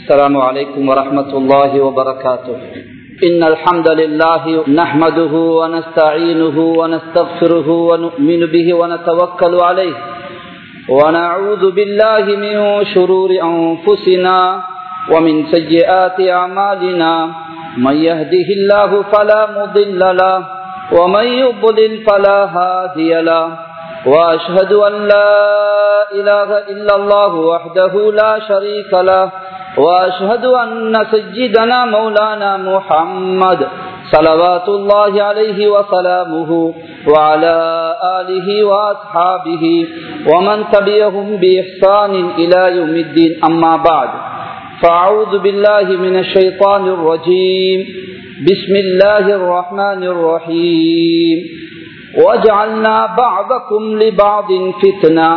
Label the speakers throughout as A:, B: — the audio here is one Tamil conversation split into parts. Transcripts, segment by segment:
A: السلام عليكم ورحمة الله وبركاته إن الحمد لله نحمده ونستعينه ونستغفره ونؤمن به ونتوكل عليه ونعوذ بالله من شرور أنفسنا ومن سيئات أعمالنا من يهده الله فلا مضل له ومن يضلل فلا هادي له وأشهد أن لا إله إلا الله وحده لا شريك له وأشهد أن سيدنا مولانا محمد صلوات الله عليه وسلامه وعلى آله وأصحابه ومن تبعهم بإحسان إلى يوم الدين أما بعد فأعوذ بالله من الشيطان الرجيم بسم الله الرحمن الرحيم وجعلنا بعضكم لبعض فتنة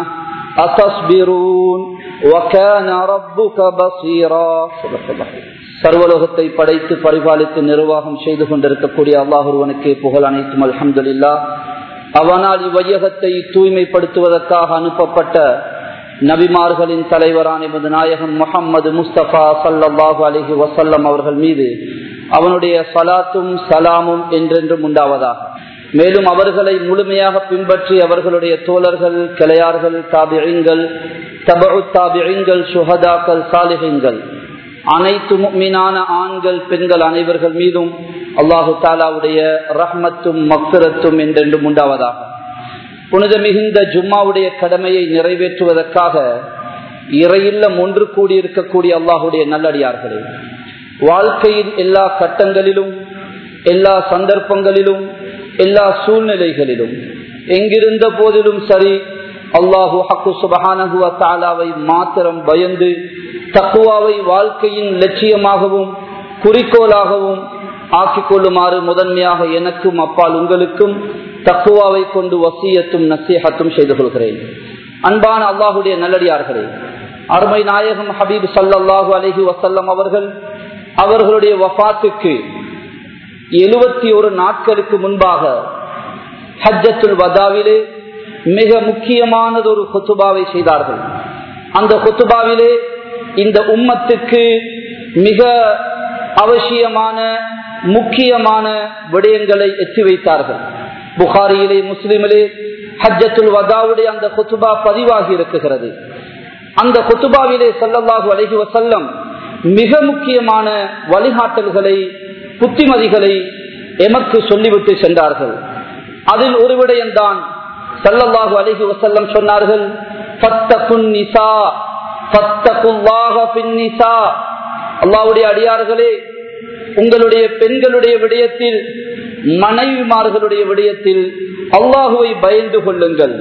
A: أتصبرون وكان ربك بصيرا சர்வலோகத்தை படைத்து பரிபாலித்து நிர்வாகம் செய்து கொண்டிருக்கக்கூடிய அல்லாஹுருவனுக்கே புகழ் அனைத்தும் அலமதுல்லா அவனால் இவ்வையகத்தை தூய்மைப்படுத்துவதற்காக அனுப்பப்பட்ட நபிமார்களின் தலைவரான எமது நாயகம் முகம்மது முஸ்தபா சல்லாஹூ அலஹி வசல்லம் அவர்கள் மீது அவனுடைய சலாத்தும் சலாமும் என்றென்றும் உண்டாவதாக மேலும் அவர்களை முழுமையாக பின்பற்றி அவர்களுடைய தோழர்கள் கிளையார்கள் தாபியங்கள் தபு தாபியங்கள் சுஹதாக்கள் சாலிகங்கள் அனைத்து மீனான ஆண்கள் பெண்கள் அனைவர்கள் மீதும் அல்லாஹு தாலாவுடைய ரஹ்மத்தும் மக்சரத்தும் என்றென்றும் உண்டாவதாக புனித மிகுந்த ஜும்மாவுடைய கடமையை நிறைவேற்றுவதற்காக இறையில்லம் ஒன்று கூடியிருக்கக்கூடிய அல்லாஹுடைய நல்லடியார்களே வாழ்க்கையின் எல்லா கட்டங்களிலும் எல்லா சந்தர்ப்பங்களிலும் எல்லா சூழ்நிலைகளிலும் எங்கிருந்த போதிலும் சரி அல்லாஹு ஹக்கு சுபஹானகுவ தாலாவை மாத்திரம் பயந்து தக்குவாவை வாழ்க்கையின் லட்சியமாகவும் குறிக்கோளாகவும் ஆக்கிக் கொள்ளுமாறு முதன்மையாக எனக்கும் அப்பால் உங்களுக்கும் தக்குவாவை கொண்டு வசியத்தும் நசீகத்தும் செய்து கொள்கிறேன் அன்பான அல்லாஹுடைய நல்லடியார்களே அருமை நாயகம் ஹபீப் சல்லாஹூ அலஹி வசல்லம் அவர்கள் அவர்களுடைய வஃத்துக்கு எழுபத்தி ஒரு நாட்களுக்கு முன்பாக ஹஜ்ஜத்துல் வதாவிலே மிக முக்கியமானது ஒரு கொத்துபாவை செய்தார்கள் அந்த கொத்துபாவிலே இந்த உம்மத்துக்கு மிக அவசியமான முக்கியமான விடயங்களை எத்தி வைத்தார்கள் புகாரியிலே முஸ்லிமிலே ஹஜ்ஜத்துல் வதாவுடைய அந்த கொத்துபா பதிவாகி இருக்குகிறது அந்த கொத்துபாவிலே சல்லல்லாஹு அலஹி வசல்லம் மிக முக்கியமான வழிகாட்டல்களை புத்திமதிகளை எமக்கு சொல்லிவிட்டு சென்றார்கள் அதில் ஒரு விடயம்தான் சல்லல்லாஹு அலஹி வசல்லம் சொன்னார்கள் அல்லாவுடைய அடியார்களே உங்களுடைய பெண்களுடைய விடயத்தில் மனைவிமார்களுடைய விடயத்தில் அல்லாஹுவை பயந்து கொள்ளுங்கள்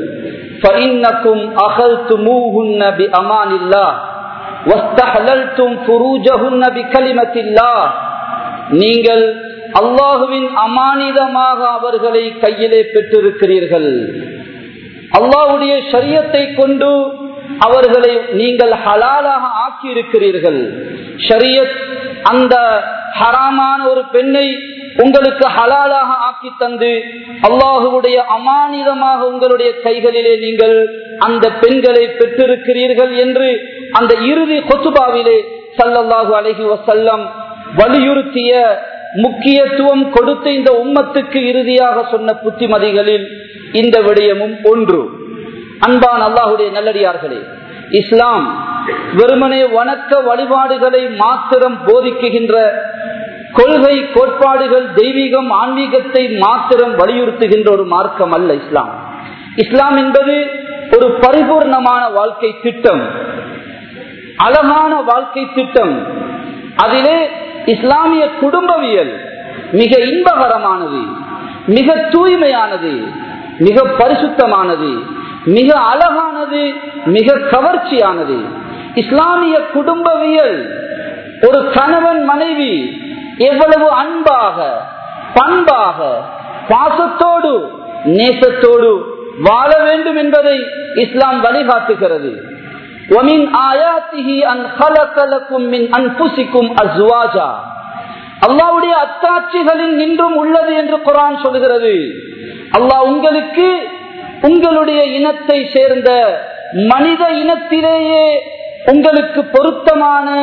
A: நீங்கள் அல்லாஹுவின் அமானிதமாக அவர்களை கையிலே பெற்றிருக்கிறீர்கள் அல்லாஹுடைய சரியத்தை கொண்டு அவர்களை நீங்கள் ஹலாலாக ஆக்கி இருக்கிறீர்கள் ஷரியத் அந்த ஹராமான ஒரு பெண்ணை உங்களுக்கு ஹலாலாக ஆக்கி தந்து அல்லாஹுடைய அமானிதமாக உங்களுடைய கைகளிலே நீங்கள் அந்த பெண்களை பெற்றிருக்கிறீர்கள் என்று அந்த இறுதி கொத்துபாவிலே சல்லல்லாஹு அலஹி வசல்லம் வலியுறுத்திய முக்கியத்துவம் கொடுத்த இந்த உம்மத்துக்கு இறுதியாக சொன்ன புத்திமதிகளில் இந்த விடயமும் ஒன்று அன்பான் அல்லாஹுடைய நல்லடியார்களே இஸ்லாம் வெறுமனே வணக்க வழிபாடுகளை மாத்திரம் போதிக்குகின்ற கொள்கை கோட்பாடுகள் தெய்வீகம் ஆன்மீகத்தை மாத்திரம் வலியுறுத்துகின்ற ஒரு மார்க்கம் அல்ல இஸ்லாம் இஸ்லாம் என்பது ஒரு பரிபூர்ணமான வாழ்க்கை திட்டம் அழகான வாழ்க்கை திட்டம் அதிலே இஸ்லாமிய குடும்பவியல் மிக இன்பகரமானது மிக தூய்மையானது மிக பரிசுத்தமானது மிக அழகானது மிக கவர்ச்சியானது இஸ்லாமிய குடும்பவியல் ஒரு கணவன் மனைவி எவ்வளவு அன்பாக பண்பாக பாசத்தோடு நேசத்தோடு வாழ வேண்டும் என்பதை இஸ்லாம் வழிகாட்டுகிறது ومن آياته أن خلق لكم من أنفسكم أزواجا அல்லாவுடைய அத்தாட்சிகளில் நின்றும் உள்ளது என்று குரான் சொல்கிறது அல்லாஹ் உங்களுக்கு உங்களுடைய இனத்தை சேர்ந்த மனித இனத்திலேயே உங்களுக்கு பொருத்தமான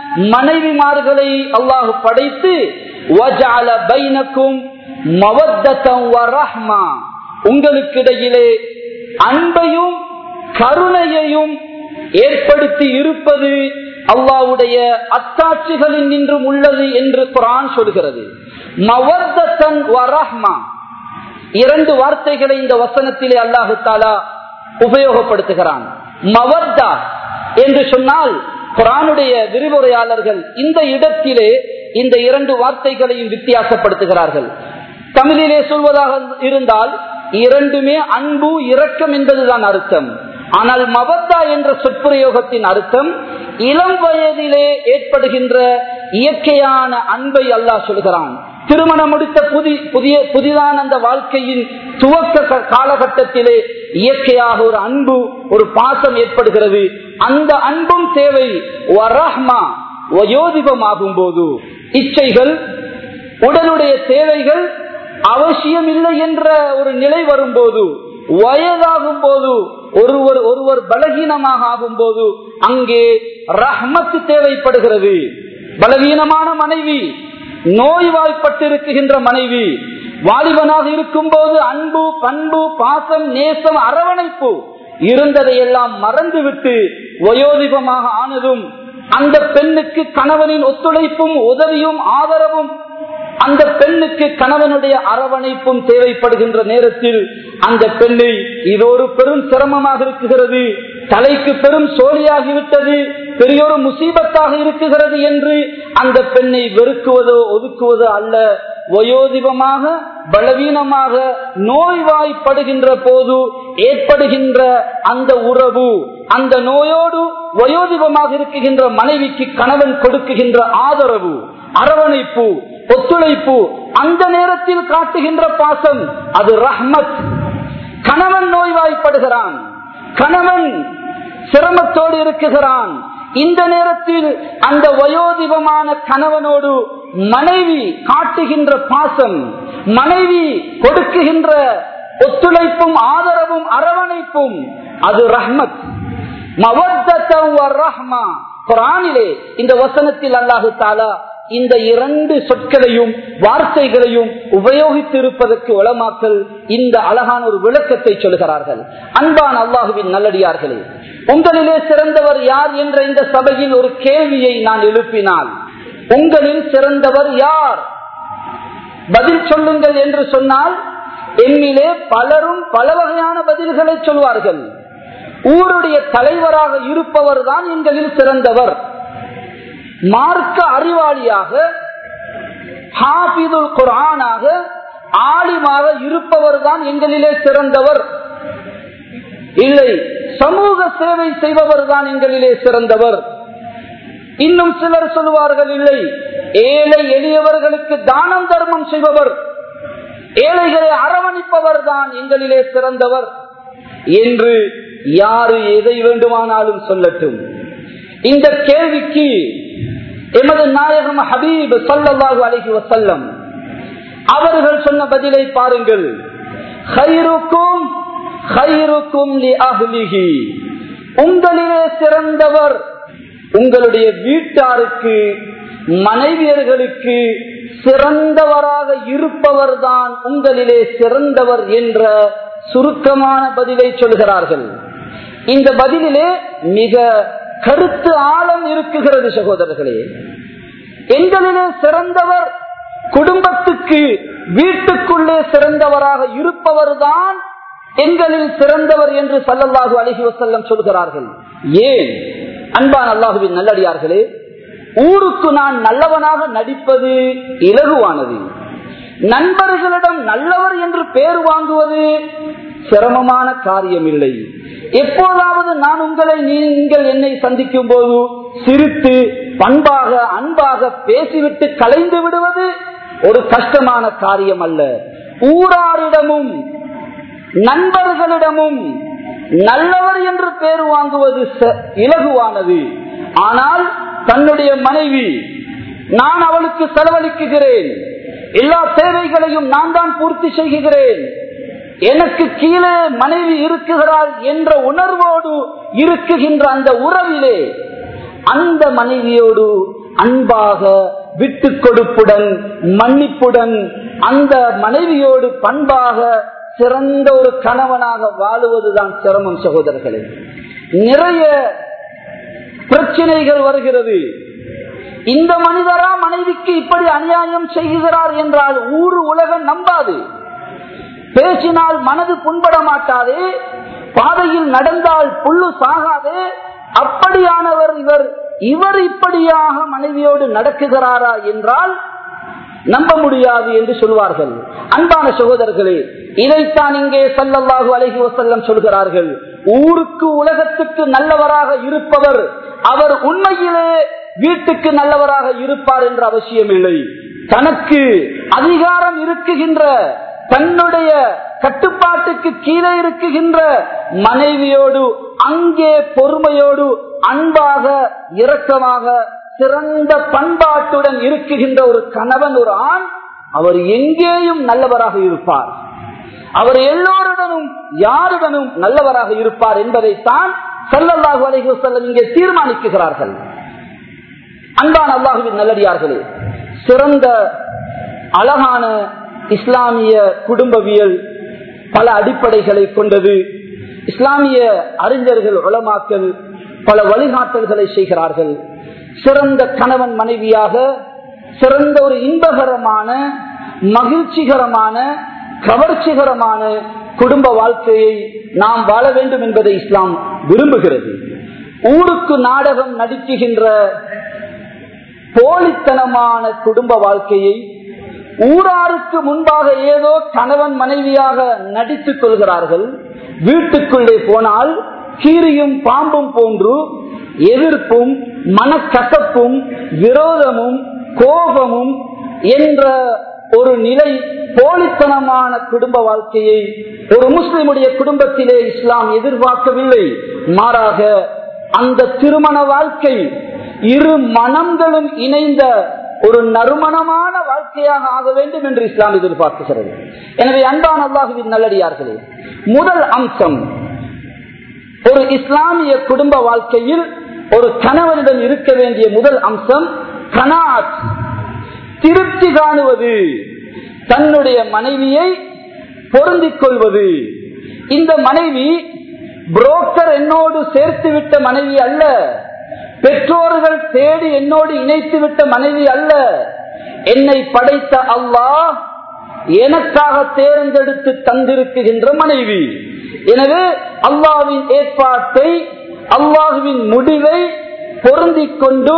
A: மனைவிமார்களை அல்லாஹு படைத்து وَجَعَلَ بَيْنَكُمْ مَوَدَّةً وَرَحْمَةً உங்களுக்கிடையிலே அன்பையும் கருணையையும் ஏற்படுத்தி இருப்பது அல்லாவுடைய அத்தாட்சிகளில் நின்றும் உள்ளது என்று குரான் சொல்கிறது மவர்தத்தன் வரஹ்மா இரண்டு வார்த்தைகளை இந்த வசனத்திலே அல்லாஹு தாலா உபயோகப்படுத்துகிறான் மவர்தா என்று சொன்னால் குரானுடைய விரிவுரையாளர்கள் இந்த இடத்திலே இந்த இரண்டு வார்த்தைகளையும் வித்தியாசப்படுத்துகிறார்கள் தமிழிலே சொல்வதாக இருந்தால் இரண்டுமே அன்பு இரக்கம் என்பதுதான் அர்த்தம் ஆனால் மவத்தா என்ற சொற்பிரயோகத்தின் அர்த்தம் இளம் வயதிலே ஏற்படுகின்ற இயற்கையான அன்பை அல்லாஹ் சொல்கிறான் திருமணம் முடித்த புதி புதிய புதிதான அந்த வாழ்க்கையின் துவக்க காலகட்டத்திலே இயற்கையாக ஒரு அன்பு ஒரு பாசம் ஏற்படுகிறது அந்த அன்பும் தேவை வரஹ்மா வயோதிபமாகும் போது இச்சைகள் உடலுடைய தேவைகள் அவசியம் இல்லை என்ற ஒரு நிலை வரும்போது வயதாகும் போது ஒருவர் ஒருவர் பலகீனமாக ஆகும் போது அங்கே ரஹ்மத்து தேவைப்படுகிறது பலவீனமான மனைவி நோய்வாய்ப்பட்டிருக்கின்ற மனைவி வாலிபனாக இருக்கும் போது அன்பு பண்பு பாசம் நேசம் அரவணைப்பு இருந்ததையெல்லாம் மறந்துவிட்டு வயோதிபமாக ஆனதும் அந்த பெண்ணுக்கு கணவனின் ஒத்துழைப்பும் உதவியும் ஆதரவும் அந்த பெண்ணுக்கு கணவனுடைய அரவணைப்பும் தேவைப்படுகின்ற நேரத்தில் அந்த பெண்ணை இது ஒரு பெரும் சிரமமாக இருக்குகிறது தலைக்கு பெரும் சோழியாகிவிட்டது பெரியொரு முசீபத்தாக இருக்குகிறது என்று அந்த பெண்ணை வெறுக்குவதோ ஒதுக்குவதோ அல்ல வயோதிபமாக பலவீனமாக நோய்வாய்ப்படுகின்ற போது ஏற்படுகின்ற அந்த உறவு அந்த நோயோடு வயோதிபமாக இருக்குகின்ற மனைவிக்கு கணவன் கொடுக்குகின்ற ஆதரவு அரவணைப்பு ஒத்துழைப்பு அந்த நேரத்தில் காட்டுகின்ற பாசம் அது ரஹ்மத் கணவன் நோய்வாய்ப்படுகிறான் கணவன் சிரமத்தோடு இருக்குகிறான் இந்த நேரத்தில் அந்த வயோதிபமான கணவனோடு மனைவி காட்டுகின்ற பாசம் மனைவி கொடுக்குகின்ற ஒத்துழைப்பும் ஆதரவும் அரவணைப்பும் அது ரஹ்மத் ரஹ்மா குரானிலே இந்த வசனத்தில் அல்லாஹு தாலா இந்த இரண்டு சொற்களையும் வார்த்தைகளையும் உபயோகித்து இருப்பதற்கு உளமாக்கல் இந்த அழகான ஒரு விளக்கத்தை சொல்கிறார்கள் அன்பான் அல்லாஹுவின் நல்லடியார்களே உங்களிலே சிறந்தவர் யார் என்ற இந்த சபையில் ஒரு கேள்வியை நான் எழுப்பினால் உங்களில் சிறந்தவர் யார் பதில் சொல்லுங்கள் என்று சொன்னால் என்னிலே பலரும் பல வகையான பதில்களை சொல்வார்கள் ஊருடைய தலைவராக இருப்பவர் தான் எங்களில் சிறந்தவர் மார்க்க அறிவாளியாக ஹாபிதுல் குரானாக ஆலிமாக இருப்பவர் தான் எங்களிலே சிறந்தவர் இல்லை சமூக சேவை செய்பவர் தான் எங்களிலே சிறந்தவர் இன்னும் சிலர் சொல்லுவார்கள் இல்லை ஏழை எளியவர்களுக்கு தானம் தர்மம் செய்பவர் ஏழைகளை அரவணைப்பவர் தான் எங்களிலே சிறந்தவர் என்று யாரு எதை வேண்டுமானாலும் சொல்லட்டும் இந்த கேள்விக்கு எமது நாயகம் ஹபீப் சல்லாஹூ அலஹி வசல்லம் அவர்கள் சொன்ன பதிலை பாருங்கள் ஹைருக்கும் ஹைருக்கும் உங்களிலே சிறந்தவர் உங்களுடைய வீட்டாருக்கு மனைவியர்களுக்கு சிறந்தவராக இருப்பவர் தான் உங்களிலே சிறந்தவர் என்ற சுருக்கமான பதிலை சொல்கிறார்கள் இந்த பதிலிலே மிக கருத்து ஆழம் இருக்குகிறது சகோதரர்களே எங்களிலே சிறந்தவர் குடும்பத்துக்கு வீட்டுக்குள்ளே சிறந்தவராக இருப்பவர் தான் எங்களில் சிறந்தவர் என்று சல்லல்லாஹு அலஹி வசல்லம் சொல்கிறார்கள் ஏன் அன்பான் அல்லாஹுவின் நல்லடியார்களே ஊருக்கு நான் நல்லவனாக நடிப்பது இலகுவானது நண்பர்களிடம் நல்லவர் என்று பேர் வாங்குவது சிரமமான காரியம் இல்லை எப்போதாவது நான் உங்களை நீங்கள் என்னை சந்திக்கும் போது சிரித்து பண்பாக அன்பாக பேசிவிட்டு கலைந்து விடுவது ஒரு கஷ்டமான காரியம் அல்ல ஊராரிடமும் நண்பர்களிடமும் நல்லவர் என்று பேர் வாங்குவது இலகுவானது ஆனால் தன்னுடைய மனைவி நான் அவளுக்கு செலவழிக்குகிறேன் எல்லா தேவைகளையும் நான் தான் பூர்த்தி செய்கிறேன் எனக்கு கீழே மனைவி இருக்குகிறாள் என்ற உணர்வோடு இருக்குகின்ற அந்த உறவிலே அந்த மனைவியோடு அன்பாக விட்டு கொடுப்புடன் மன்னிப்புடன் அந்த மனைவியோடு பண்பாக சிறந்த ஒரு கணவனாக வாழுவதுதான் சிரமம் சகோதரர்களே நிறைய பிரச்சனைகள் வருகிறது இந்த மனிதரா மனைவிக்கு இப்படி அநியாயம் செய்கிறார் என்றால் ஊர் உலகம் நம்பாது பேசினால் மனது புண்பட மாட்டாது பாதையில் நடந்தால் புல்லு சாகாது அப்படியானவர் இவர் இவர் இப்படியாக மனைவியோடு நடக்குகிறாரா என்றால் நம்ப முடியாது என்று சொல்வார்கள் அன்பான சகோதரர்களே இதைத்தான் இங்கே சல்லல்லாஹு அலஹி வசல்லம் சொல்கிறார்கள் ஊருக்கு உலகத்துக்கு நல்லவராக இருப்பவர் அவர் உண்மையிலே வீட்டுக்கு நல்லவராக இருப்பார் என்ற அவசியம் இல்லை தனக்கு அதிகாரம் இருக்குகின்ற தன்னுடைய கட்டுப்பாட்டுக்கு கீழே இருக்குகின்ற மனைவியோடு அங்கே பொறுமையோடு அன்பாக இரக்கமாக சிறந்த பண்பாட்டுடன் இருக்குகின்ற ஒரு கணவன் ஒரு ஆண் அவர் எங்கேயும் நல்லவராக இருப்பார் அவர் எல்லோருடனும் யாருடனும் நல்லவராக இருப்பார் என்பதைத்தான் சல்லல்லாஹு அலைஹி வஸல்லம் இங்கே தீர்மானிக்குகிறார்கள் அன்பான அல்லாஹுவின் நல்லடியார்களே சிறந்த அழகான இஸ்லாமிய குடும்பவியல் பல அடிப்படைகளை கொண்டது இஸ்லாமிய அறிஞர்கள் உளமாக்கல் பல வழிகாட்டல்களை செய்கிறார்கள் சிறந்த கணவன் மனைவியாக சிறந்த ஒரு இன்பகரமான மகிழ்ச்சிகரமான கவர்ச்சிகரமான குடும்ப வாழ்க்கையை நாம் வாழ வேண்டும் என்பதை இஸ்லாம் விரும்புகிறது ஊருக்கு நாடகம் நடிக்குகின்ற போலித்தனமான குடும்ப வாழ்க்கையை ஊராருக்கு முன்பாக ஏதோ கணவன் மனைவியாக நடித்துக் கொள்கிறார்கள் வீட்டுக்குள்ளே போனால் கீரியும் பாம்பும் போன்று எதிர்ப்பும் மனக்கசப்பும் விரோதமும் கோபமும் என்ற ஒரு நிலை போலித்தனமான குடும்ப வாழ்க்கையை ஒரு முஸ்லிமுடைய குடும்பத்திலே இஸ்லாம் எதிர்பார்க்கவில்லை மாறாக அந்த திருமண வாழ்க்கை இரு மனங்களும் இணைந்த ஒரு நறுமணமான வாழ்க்கையாக ஆக வேண்டும் என்று இஸ்லாம் எதிர்பார்க்குகிறது எனவே அன்பான் அல்லாஹுவின் நல்லடியார்களே முதல் அம்சம் ஒரு இஸ்லாமிய குடும்ப வாழ்க்கையில் ஒரு கணவனிடம் இருக்க வேண்டிய முதல் அம்சம் கனாத் திருப்தி காணுவது தன்னுடைய மனைவியை பொருந்திக் கொள்வது இந்த மனைவி புரோக்கர் என்னோடு சேர்த்து விட்ட மனைவி அல்ல பெற்றோர்கள் தேடி என்னோடு இணைத்து விட்ட மனைவி அல்ல என்னை படைத்த அல்லாஹ் எனக்காக தேர்ந்தெடுத்து தந்திருக்குகின்ற மனைவி எனவே அல்லாவின் ஏற்பாட்டை அல்லாஹுவின் முடிவை பொருந்திக் கொண்டு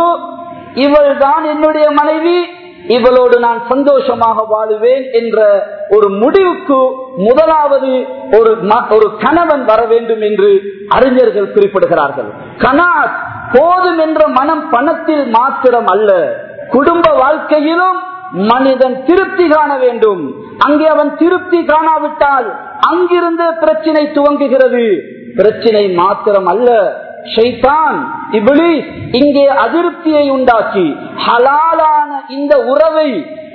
A: இவள் தான் என்னுடைய மனைவி இவளோடு நான் சந்தோஷமாக வாழுவேன் என்ற ஒரு முடிவுக்கு முதலாவது ஒரு ஒரு கணவன் வர வேண்டும் என்று அறிஞர்கள் குறிப்பிடுகிறார்கள் கனாத் போதும் என்ற மனம் பணத்தில் மாத்திரம் அல்ல குடும்ப வாழ்க்கையிலும் மனிதன் திருப்தி காண வேண்டும் அங்கே அவன் திருப்தி காணாவிட்டால் அங்கிருந்து பிரச்சினை துவங்குகிறது பிரச்சினை மாத்திரம் அல்ல ஷைத்தான் இபிலிஸ் இங்கே அதிருப்தியை உண்டாக்கி ஹலாலான இந்த உறவை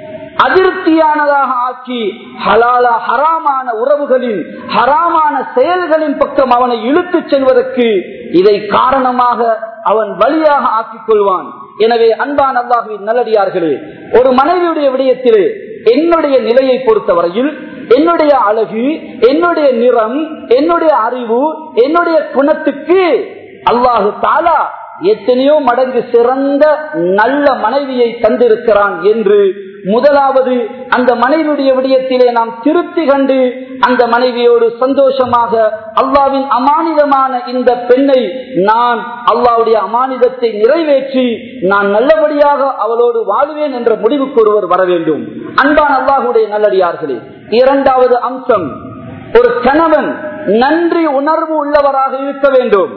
A: அதிருப்தியானதாக ஆக்கி ஹலாலா ஹராமான உறவுகளின் ஹராமான செயல்களின் பக்கம் அவனை இழுத்துச் செல்வதற்கு இதை காரணமாக அவன் வழியாக ஆக்கிக் கொள்வான் எனவே அன்பான் அல்லாஹுவின் நல்லடியார்களே ஒரு மனைவியுடைய விடயத்திலே என்னுடைய நிலையை பொறுத்தவரையில் என்னுடைய அழகு என்னுடைய நிறம் என்னுடைய அறிவு என்னுடைய குணத்துக்கு அல்லாஹு தாலா எத்தனையோ மடங்கு சிறந்த நல்ல மனைவியை தந்திருக்கிறான் என்று முதலாவது அந்த மனைவியுடைய விடயத்திலே நாம் திருப்தி கண்டு அந்த மனைவியோடு சந்தோஷமாக அல்லாவின் அமானிதமான இந்த பெண்ணை நான் அல்லாவுடைய அமானிதத்தை நிறைவேற்றி நான் நல்லபடியாக அவளோடு வாழுவேன் என்ற முடிவுக்கு ஒருவர் வர வேண்டும் அன்பான் அல்லாஹுடைய நல்லடியார்களே இரண்டாவது அம்சம் ஒரு கணவன் நன்றி உணர்வு உள்ளவராக இருக்க வேண்டும்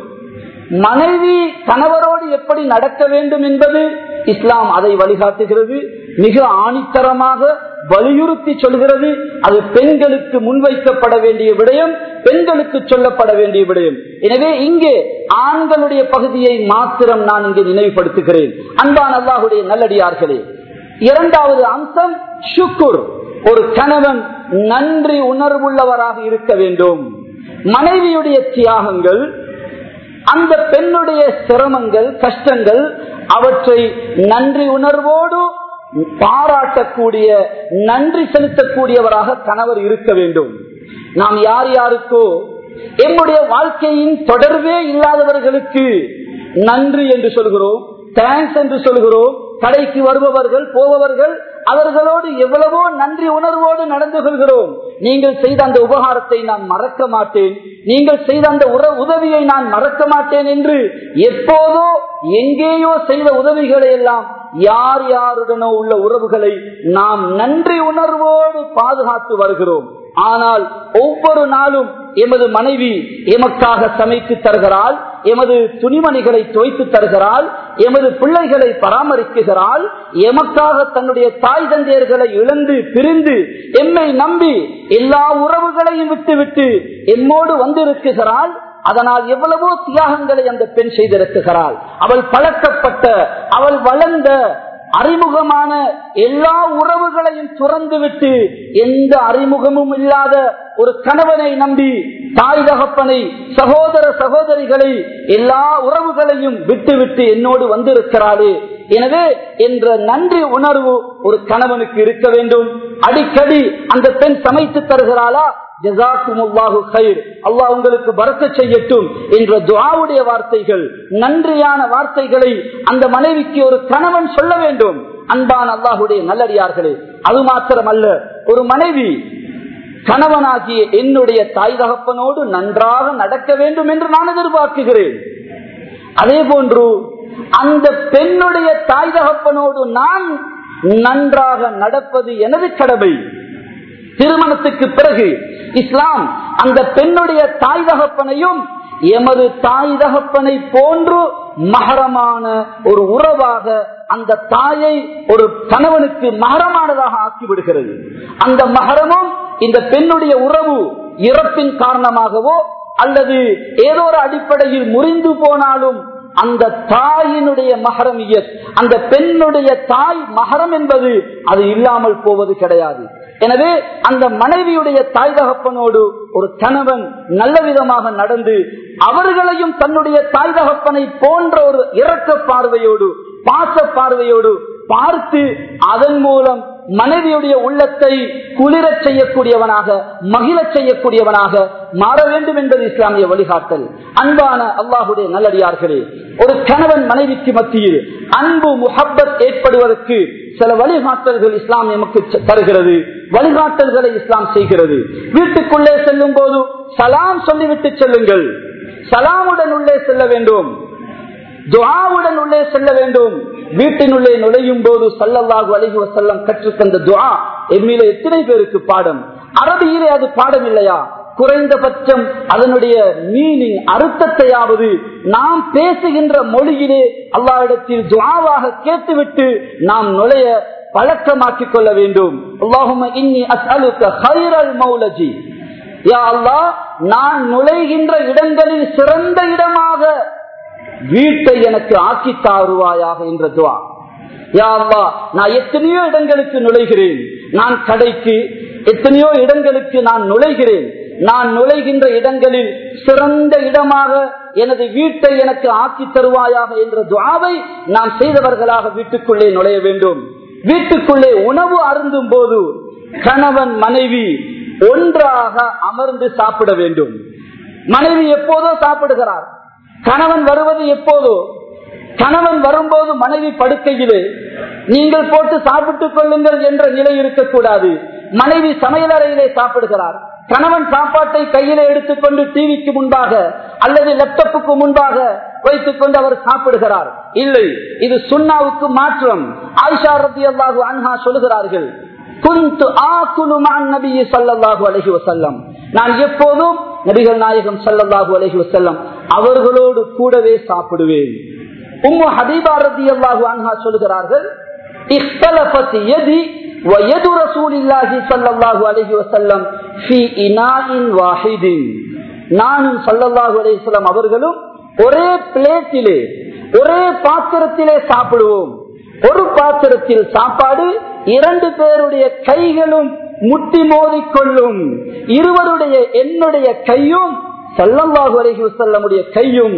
A: மனைவி கணவரோடு எப்படி நடக்க வேண்டும் என்பது இஸ்லாம் அதை வழிகாட்டுகிறது மிக ஆணித்தரமாக வலியுறுத்தி சொல்கிறது அது பெண்களுக்கு முன்வைக்கப்பட வேண்டிய விடயம் பெண்களுக்கு சொல்லப்பட வேண்டிய விடயம் எனவே இங்கே ஆண்களுடைய பகுதியை மாத்திரம் நான் இங்கே நினைவுபடுத்துகிறேன் அன்பான் அல்லாஹுடைய நல்லடியார்களே இரண்டாவது அம்சம் சுக்குர் ஒரு கணவன் நன்றி உணர்வுள்ளவராக இருக்க வேண்டும் மனைவியுடைய தியாகங்கள் அந்த பெண்ணுடைய சிரமங்கள் கஷ்டங்கள் அவற்றை நன்றி உணர்வோடு பாராட்டக்கூடிய நன்றி செலுத்தக்கூடியவராக கணவர் இருக்க வேண்டும் நாம் யார் யாருக்கோ எம்முடைய வாழ்க்கையின் தொடர்பே இல்லாதவர்களுக்கு நன்றி என்று சொல்கிறோம் தேங்க்ஸ் என்று சொல்கிறோம் கடைக்கு வருபவர்கள் போபவர்கள் அவர்களோடு எவ்வளவோ நன்றி உணர்வோடு நடந்து கொள்கிறோம் நீங்கள் செய்த அந்த உபகாரத்தை நான் மறக்க மாட்டேன் நீங்கள் செய்த அந்த உற- உதவியை நான் மறக்க மாட்டேன் என்று எப்போதோ எங்கேயோ செய்த உதவிகளை எல்லாம் யார் யாருடனோ உள்ள உறவுகளை நாம் நன்றி உணர்வோடு பாதுகாத்து வருகிறோம் ஆனால் ஒவ்வொரு நாளும் எமது மனைவி எமக்காக சமைத்து தருகிறாள் எமது துணிமணிகளை துவைத்து தருகிறாள் எமது பிள்ளைகளை பராமரிக்குகிறாள் எமக்காக தன்னுடைய தாய் தந்தையர்களை இழந்து பிரிந்து எம்மை நம்பி எல்லா உறவுகளையும் விட்டுவிட்டு எம்மோடு வந்திருக்குகிறாள் அதனால் எவ்வளவோ தியாகங்களை அந்த பெண் செய்திருக்குகிறாள் அவள் பழக்கப்பட்ட அவள் வளர்ந்த அறிமுகமான எல்லா உறவுகளையும் துறந்துவிட்டு எந்த அறிமுகமும் இல்லாத ஒரு கணவனை நம்பி தாய் தகப்பனை சகோதர சகோதரிகளை எல்லா உறவுகளையும் விட்டுவிட்டு என்னோடு வந்திருக்கிறாளே எனவே என்ற நன்றி உணர்வு ஒரு கணவனுக்கு இருக்க வேண்டும் அடிக்கடி அந்த பெண் சமைத்து தருகிறாளா ஜசாக்குமுல்லாஹு கயிர் அல்லாஹ் உங்களுக்கு பறக்க செய்யட்டும் என்ற துவாவுடைய வார்த்தைகள் நன்றியான வார்த்தைகளை அந்த மனைவிக்கு ஒரு கணவன் சொல்ல வேண்டும் அன்பான அல்லாஹுடைய நல்லடியார்களே அது மாத்திரமல்ல ஒரு மனைவி கணவனாகிய என்னுடைய தாய் தகப்பனோடு நன்றாக நடக்க வேண்டும் என்று நான் எதிர்பார்க்குகிறேன் அதே போன்று அந்த பெண்ணுடைய தாய் தகப்பனோடு நான் நன்றாக நடப்பது எனது கடமை திருமணத்துக்கு பிறகு இஸ்லாம் அந்த பெண்ணுடைய தாய் தகப்பனையும் எமது தாய் தகப்பனை போன்று மகரமான ஒரு உறவாக அந்த தாயை ஒரு கணவனுக்கு மகரமானதாக ஆக்கிவிடுகிறது அந்த மகரமும் இந்த பெண்ணுடைய உறவு இறப்பின் காரணமாகவோ அல்லது ஏதோ ஒரு அடிப்படையில் முறிந்து போனாலும் அந்த தாயினுடைய மகரமியத் அந்த பெண்ணுடைய தாய் மகரம் என்பது அது இல்லாமல் போவது கிடையாது எனவே அந்த மனைவியுடைய தாய் தகப்பனோடு ஒரு கணவன் நல்ல விதமாக நடந்து அவர்களையும் தன்னுடைய தாய் தகப்பனை போன்ற ஒரு இரக்க பார்வையோடு பாச பார்வையோடு பார்த்து அதன் மூலம் மனைவியுடைய உள்ளத்தை குளிரச் செய்யக்கூடியவனாக மகிழச் செய்யக்கூடியவனாக மாற வேண்டும் என்பது இஸ்லாமிய வழிகாட்டல் அன்பான அல்லாஹுடைய நல்லடியார்களே ஒரு கணவன் மனைவிக்கு மத்தியில் அன்பு முஹப்பத் ஏற்படுவதற்கு சில வழிகாட்டல்கள் இஸ்லாம் நமக்கு ச- தருகிறது வழிகாட்டல்களை இஸ்லாம் செய்கிறது வீட்டுக்குள்ளே செல்லும் போது சலாம் சொல்லிவிட்டு செல்லுங்கள் சலாமுடன் உள்ளே செல்ல வேண்டும் துஆவுடன் உள்ளே செல்ல வேண்டும் வீட்டினுள்ளே நுழையும் போது சல்லல்லாஹு அலைஹி வஸல்லம் கற்றுத்தந்த துஆ எம்மில எத்தனை பேருக்கு பாடம் அரபியிலே அது பாடம் இல்லையா குறைந்தபட்சம் அதனுடைய மீனிங் அர்த்தத்தையாவது நாம் பேசுகின்ற மொழியிலே அல்லாஹ்விடத்தில் துஆவாக கேட்டுவிட்டு நாம் நுழைய பழக்கமாக்கிக் கொள்ள வேண்டும் அல்லாஹும்ம இன்னி அஸ்அலுக ஹைரல் மௌலஜி யா அல்லாஹ் நான் நுழைகின்ற இடங்களில் சிறந்த இடமாக வீட்டை எனக்கு ஆக்கி தாருவாயாக என்ற துவா யா அல்லாஹ், நான் எத்தனையோ இடங்களுக்கு நுழைகிறேன் நான் கடைக்கு எத்தனையோ இடங்களுக்கு நான் நுழைகிறேன் நான் நுழைகின்ற இடங்களில் சிறந்த இடமாக எனது வீட்டை எனக்கு ஆக்கி தருவாயாக என்ற துவாவை நாம் செய்தவர்களாக வீட்டுக்குள்ளே நுழைய வேண்டும் வீட்டுக்குள்ளே உணவு அருந்தும் போது கணவன் மனைவி ஒன்றாக அமர்ந்து சாப்பிட வேண்டும் மனைவி எப்போதோ சாப்பிடுகிறார் கணவன் வருவது எப்போதோ கணவன் வரும்போது மனைவி படுக்கையிலே நீங்கள் போட்டு சாப்பிட்டுக் கொள்ளுங்கள் என்ற நிலை இருக்கக்கூடாது மனைவி சமையலறையிலே சாப்பிடுகிறார் கணவன் சாப்பாட்டை கையிலே எடுத்துக்கொண்டு டிவிக்கு முன்பாக அல்லது லேப்டாப்புக்கு முன்பாக வைத்துக் கொண்டு அவர் சாப்பிடுகிறார் இல்லை இது சுண்ணாவுக்கு மாற்றம் ஆயிஷா ரத்தி அல்லாஹு அன்ஹா சொல்லுகிறார்கள் குந்து ஆக்குலு மான் நபியை சல்லல்லாஹு அலைஹி வஸல்லம் நான் எப்போதும் நபிகள் நாயகம் சல்லல்லாஹு அலைஹி வஸல்லம் அவர்களோடு கூடவே சாப்பிடுவேன் உம்மு ஹபீபா ரலியல்லாஹு அன்ஹா சொல்கிறார்கள் இக்தலஃபத் யதி ويد رسول الله صلى الله عليه وسلم في إناء واحد நானும் சல்லல்லாஹு அலைஹி வஸல்லம் அவர்களும் ஒரே பிளேட்டிலே ஒரே பாத்திரத்திலே சாப்பிடுவோம் ஒரு பாத்திரத்தில் சாப்பாடு இரண்டு பேருடைய கைகளும் முட்டி மோதிக்கொள்ளும் இருவருடைய என்னுடைய கையும் சல்லல்லாஹு அலைஹி வஸல்லமுடைய கையும்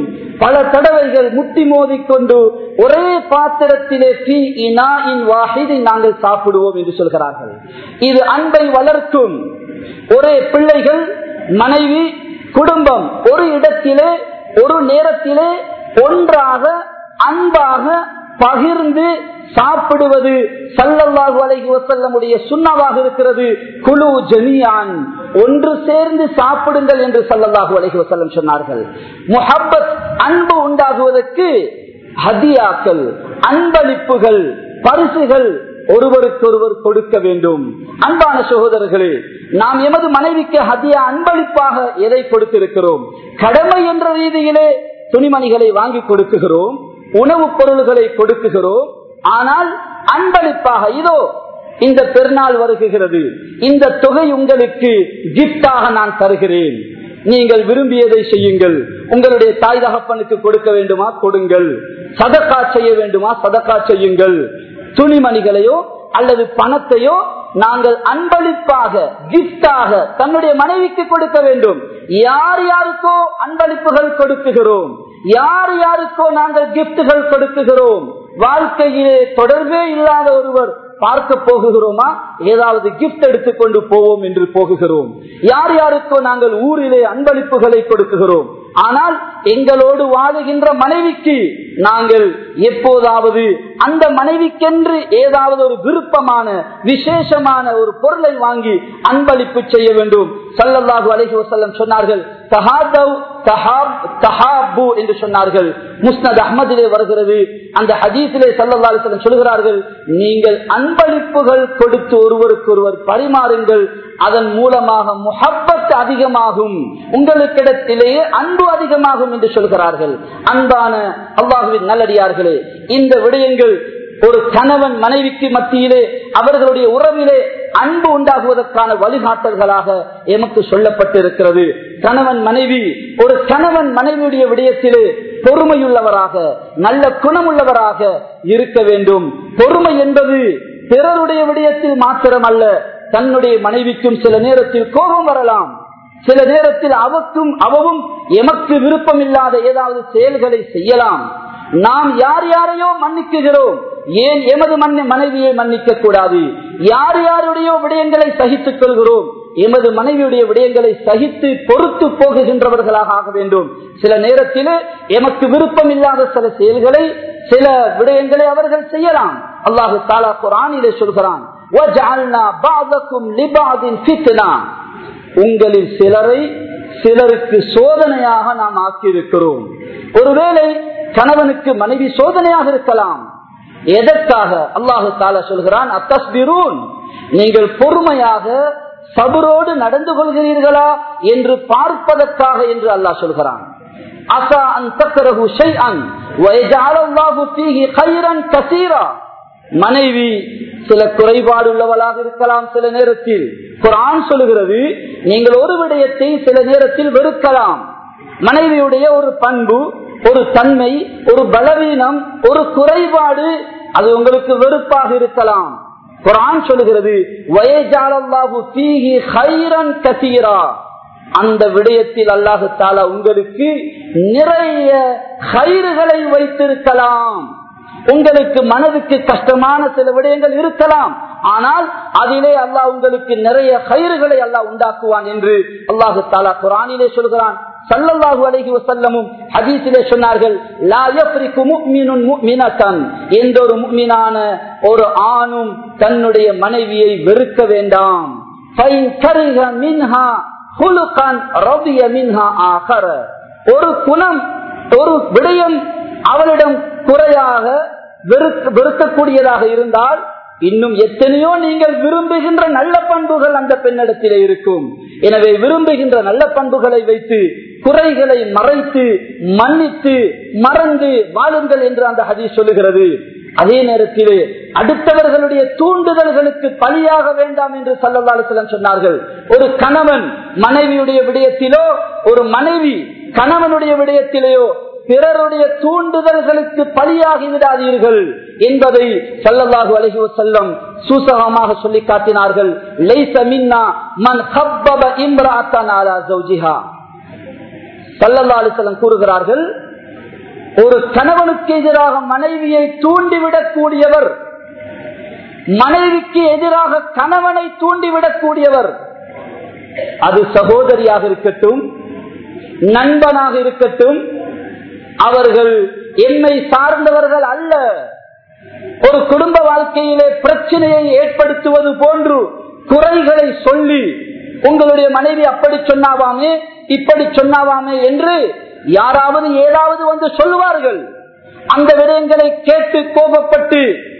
A: பல தடவைகள் முட்டி மோதிக்கொண்டு ஒரே பாத்திரத்திலே தீ இனா இன் வாஹிதை நாங்கள் சாப்பிடுவோம் என்று சொல்கிறார்கள் இது அன்பை வளர்க்கும் ஒரே பிள்ளைகள் மனைவி குடும்பம் ஒரு இடத்திலே ஒரு நேரத்திலே ஒன்றாக அன்பாக பகிர்ந்து சாப்பிடுவது சல்லல்லாஹு அலைஹி வசல்லமுடைய சுண்ணாவாக இருக்கிறது குழு ஜமியான் ஒன்று சேர்ந்து சாப்பிடுங்கள் என்று சல்லல்லாஹு அலைஹி வசல்லம் சொன்னார்கள் முஹப்பத் அன்பு உண்டாகுவதற்கு ஹதியாக்கள் அன்பளிப்புகள் பரிசுகள் ஒருவருக்கொருவர் கொடுக்க வேண்டும் அன்பான சகோதரர்களே நாம் எமது மனைவிக்கு ஹதியா அன்பளிப்பாக எதை கொடுத்திருக்கிறோம் கடமை என்ற ரீதியிலே துணிமணிகளை வாங்கி கொடுக்குகிறோம் உணவுப் பொருள்களை கொடுக்குகிறோம் ஆனால் அன்பளிப்பாக இதோ இந்த பெருநாள் வருகிறது இந்த தொகை உங்களுக்கு கிப்டாக நான் தருகிறேன் நீங்கள் விரும்பியதை செய்யுங்கள் உங்களுடைய தாய் தகப்பனுக்கு கொடுக்க வேண்டுமா கொடுங்கள் சதக்கா செய்ய வேண்டுமா சதக்கா செய்யுங்கள் துணிமணிகளையோ அல்லது பணத்தையோ நாங்கள் அன்பளிப்பாக கிப்டாக தன்னுடைய மனைவிக்கு கொடுக்க வேண்டும் யார் யாருக்கோ அன்பளிப்புகள் கொடுக்குகிறோம் யார் யாருக்கோ நாங்கள் கிப்டுகள் கொடுக்குகிறோம் வாழ்க்கையிலே தொடர்பே இல்லாத ஒருவர் பார்க்க போகுகிறோமா ஏதாவது கிப்ட் எடுத்துக்கொண்டு போவோம் என்று போகுகிறோம் யார் யாருக்கோ நாங்கள் ஊரிலே அன்பளிப்புகளை கொடுக்குகிறோம் ஆனால் எங்களோடு வாழுகின்ற மனைவிக்கு நாங்கள் எப்போதாவது அந்த மனைவிக்கென்று ஏதாவது ஒரு விருப்பமான விசேஷமான ஒரு பொருளை வாங்கி அன்பளிப்பு செய்ய வேண்டும் சல்லல்லாஹு அலைஹி வசல்லம் சொன்னார்கள் என்று சொன்னார்கள் முஸ்னத் அஹமதிலே வருகிறது அந்த ஹதீஸிலே சல்லல்லா அலிஸ்லம் சொல்கிறார்கள் நீங்கள் அன்பளிப்புகள் கொடுத்து ஒருவருக்கு ஒருவர் பரிமாறுங்கள் அதன் மூலமாக முஹப்பத் அதிகமாகும் உங்களுக்கிடத்திலேயே அன்பு அதிகமாகும் என்று சொல்கிறார்கள் அன்பான அல்லாஹுவின் நல்லடியார்களே இந்த விடயங்கள் ஒரு கணவன் மனைவிக்கு மத்தியிலே அவர்களுடைய உறவிலே அன்பு உண்டாகுவதற்கான வழிகாட்டல்களாக எமக்கு சொல்லப்பட்டிருக்கிறது கணவன் மனைவி ஒரு கணவன் மனைவியுடைய விடயத்திலே பொறுமையுள்ளவராக நல்ல குணமுள்ளவராக இருக்க வேண்டும் பொறுமை என்பது பிறருடைய விடயத்தில் மாத்திரம் அல்ல தன்னுடைய மனைவிக்கும் சில நேரத்தில் கோபம் வரலாம் சில நேரத்தில் அவக்கும் அவவும் எமக்கு விருப்பம் இல்லாத ஏதாவது செயல்களை செய்யலாம் நாம் யார் யாரையோ மன்னிக்குகிறோம் ஏன் எமது மன்ன மனைவியை மன்னிக்க கூடாது யார் யாருடைய விடயங்களை சகித்துக் கொள்கிறோம் எமது மனைவியுடைய விடயங்களை சகித்து பொறுத்து போகுகின்றவர்களாக ஆக வேண்டும் சில நேரத்தில் எமக்கு விருப்பம் இல்லாத சில செயல்களை சில விடயங்களை அவர்கள் செய்யலாம் அல்லாஹு தாலா குரானிலே சொல்கிறான் உங்களில் சிலரை சிலருக்கு சோதனையாக நாம் ஆக்கியிருக்கிறோம் ஒருவேளை கணவனுக்கு மனைவி சோதனையாக இருக்கலாம் எதற்காக அல்லாஹு தாலா சொல்கிறான் அத்தஸ்பிரூன் நீங்கள் பொறுமையாக சபரோடு நடந்து கொள்கிறீர்களா என்று பார்ப்பதற்காக என்று அல்லாஹ் சொல்கிறான் அசா அன் தக்கரகு ஷைஅன் வயஜாலல்லாஹு ஃபீஹி கைரன் கசீரா மனைவி சில குறைபாடு உள்ளவளாக இருக்கலாம் சில நேரத்தில் குரான் சொல்லுகிறது நீங்கள் ஒரு விடயத்தை சில நேரத்தில் வெறுக்கலாம் மனைவியுடைய ஒரு பண்பு ஒரு தன்மை ஒரு பலவீனம் ஒரு குறைபாடு அது உங்களுக்கு வெறுப்பாக இருக்கலாம் குரான் சொல்லுகிறது வயஜாலல்லாஹு ஃபீஹி கைரன் கசீரா அந்த விடயத்தில் அல்லாஹு தாலா உங்களுக்கு நிறைய கயிறுகளை வைத்திருக்கலாம் உங்களுக்கு மனதுக்கு கஷ்டமான சில விடயங்கள் இருக்கலாம் ஆனால் அதிலே அல்லாஹ் உங்களுக்கு நிறைய கயிறுகளை அல்லாஹ் உண்டாக்குவான் என்று அல்லாஹு தாலா குரானிலே சொல்கிறான் சல்லல்லாஹு அலைஹி வஸல்லமும் ஹதீஸிலே சொன்னார்கள் லா யஃப்ரிகு முஃமினுன் முஃமினத்தன் எந்த ஒரு முஃமினான ஒரு ஆணும் தன்னுடைய மனைவியை வெறுக்க வேண்டாம் ஃபைன் கரிஹ மின்ஹா ஹுலுகன் ரபிய மின்ஹா ஆகர ஒரு குணம் ஒரு விடயம் அவளிடம் குறையாக வெறுக்கக்கூடியதாக இருந்தால் இன்னும் எத்தனையோ நீங்கள் விரும்புகின்ற நல்ல பண்புகள் அந்த பெண்ணிடத்திலே இருக்கும் எனவே விரும்புகின்ற நல்ல பண்புகளை வைத்து குறைகளை மறைத்து மன்னித்து மறந்து வாழுங்கள் என்று அந்த ஹதி சொல்லுகிறது அதே நேரத்திலே அடுத்தவர்களுடைய தூண்டுதல்களுக்கு பலியாக வேண்டாம் என்று சல்லல்லாஹு சொன்னார்கள் ஒரு கணவன் மனைவியுடைய விடயத்திலோ ஒரு மனைவி கணவனுடைய விடயத்திலேயோ பிறருடைய தூண்டுதல்களுக்கு பலியாகி விடாதீர்கள் என்பதை சல்லல்லாஹு அலஹி வசல்லம் சூசகமாக சொல்லி காட்டினார்கள் லைச மின்னா மன் ஹப்பப இம்ராத்தன் அலா ஜௌஜிஹா சல்லல்லா அலிசல்லம் கூறுகிறார்கள் ஒரு கணவனுக்கு எதிராக மனைவியை தூண்டிவிடக்கூடியவர் மனைவிக்கு எதிராக கணவனை தூண்டிவிடக்கூடியவர் அது சகோதரியாக இருக்கட்டும் நண்பனாக இருக்கட்டும் அவர்கள் என்னை சார்ந்தவர்கள் அல்ல ஒரு குடும்ப வாழ்க்கையிலே பிரச்சனையை ஏற்படுத்துவது போன்று குறைகளை சொல்லி உங்களுடைய மனைவி அப்படி சொன்னாவாமே இப்படி சொன்னாவாமே என்று யாராவது ஏதாவது வந்து சொல்லுவார்கள் அந்த விடயங்களை கேட்டு கோபப்பட்டு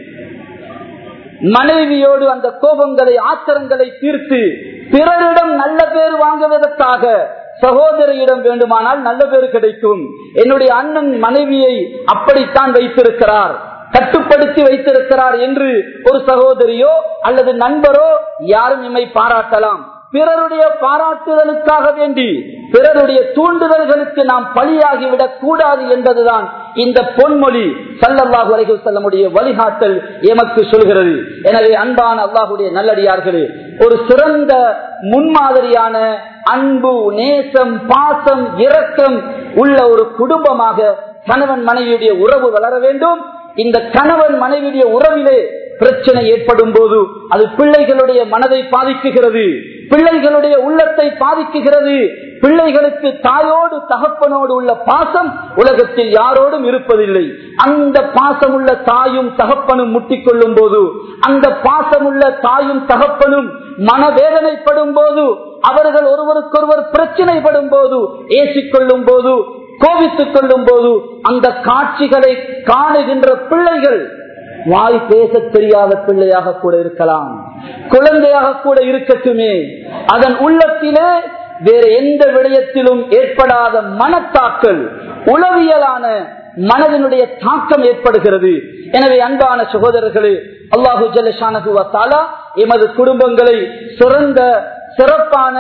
A: மனைவியோடு அந்த கோபங்களை ஆத்திரங்களை தீர்த்து பிறரிடம் நல்ல பேர் வாங்குவதற்காக சகோதரியிடம் வேண்டுமானால் நல்ல பேர் கிடைக்கும் என்னுடைய அண்ணன் மனைவியை அப்படித்தான் வைத்திருக்கிறார் கட்டுப்படுத்தி வைத்திருக்கிறார் என்று ஒரு சகோதரியோ அல்லது நண்பரோ யாரும் இம்மை பாராட்டலாம் பிறருடைய பாராட்டுதலுக்காக வேண்டி பிறருடைய தூண்டுதல்களுக்கு நாம் பலியாகிவிடக் கூடாது என்பதுதான் இந்த பொன்மொழி சல்லல்லாஹு அலைஹி செல்லமுடைய வழிகாட்டல் எமக்கு சொல்கிறது எனவே அன்பான அல்லாஹுடைய நல்லடியார்களே ஒரு சிறந்த முன்மாதிரியான அன்பு நேசம் பாசம் இரக்கம் உள்ள ஒரு குடும்பமாக கணவன் மனைவியுடைய உறவு வளர வேண்டும் இந்த கணவன் மனைவியுடைய உறவிலே பிரச்சனை ஏற்படும் போது அது பிள்ளைகளுடைய மனதை பாதிக்குகிறது பிள்ளைகளுடைய உள்ளத்தை பாதிக்குகிறது பிள்ளைகளுக்கு தாயோடு தகப்பனோடு உள்ள பாசம் உலகத்தில் யாரோடும் இருப்பதில்லை அந்த பாசமுள்ள தாயும் தகப்பனும் முட்டிக்கொள்ளும் போது அந்த பாசமுள்ள தாயும் தகப்பனும் மனவேதனைப்படும் போது அவர்கள் ஒருவருக்கொருவர் பிரச்சனைப்படும் போது ஏசிக்கொள்ளும் போது கோபித்துக் கொள்ளும் போது அந்த காட்சிகளை காணுகின்ற பிள்ளைகள் வாய் பேச தெரியாத பிள்ளையாக கூட இருக்கலாம் குழந்தையாக கூட இருக்கட்டுமே அதன் உள்ளத்திலே வேற எந்த விடயத்திலும் ஏற்படாத மனத்தாக்கல் உளவியலான மனதினுடைய தாக்கம் ஏற்படுகிறது எனவே அன்பான சகோதரர்களே அல்லாஹு ஜல்லஷானகுவத்தாலா எமது குடும்பங்களை சிறந்த சிறப்பான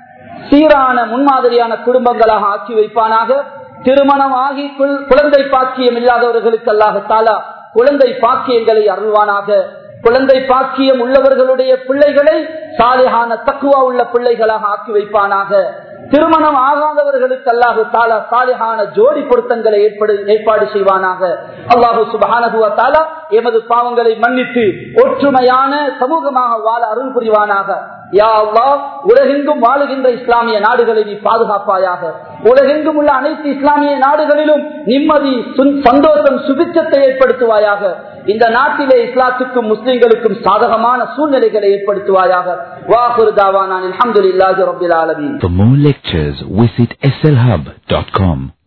A: சீரான முன்மாதிரியான குடும்பங்களாக ஆக்கி வைப்பானாக திருமணம் ஆகி குழந்தை பாக்கியம் இல்லாதவர்களுக்கு அல்லாஹாலா குழந்தை பாக்கியங்களை அருள்வானாக குழந்தை பாக்கியம் உள்ளவர்களுடைய பிள்ளைகளை சாலையான தக்குவா உள்ள பிள்ளைகளாக ஆக்கி வைப்பானாக திருமணம் ஆகாதவர்களுக்கு அல்லாஹு தாலா சாலிஹான ஜோடி பொருத்தங்களை ஏற்பாடு செய்வானாக அல்லாஹு சுபானகுவ தாலா எமது பாவங்களை மன்னித்து ஒற்றுமையான சமூகமாக வாழ அருள் புரிவானாக யா அல்லா உலகெங்கும் வாழுகின்ற இஸ்லாமிய நாடுகளை நீ பாதுகாப்பாயாக உலகெங்கும் உள்ள அனைத்து இஸ்லாமிய நாடுகளிலும் நிம்மதி சந்தோஷம் சுபிச்சத்தை ஏற்படுத்துவாயாக இந்த நாட்டிலே இஸ்லாத்துக்கும் முஸ்லிம்களுக்கும் சாதகமான சூழ்நிலைகளை ஏற்படுத்துவாயாக வாகுரு தாவானான் அலமதுல்லாஹி ரபில் ஆலமீன்
B: For more lectures, visit slhub.com.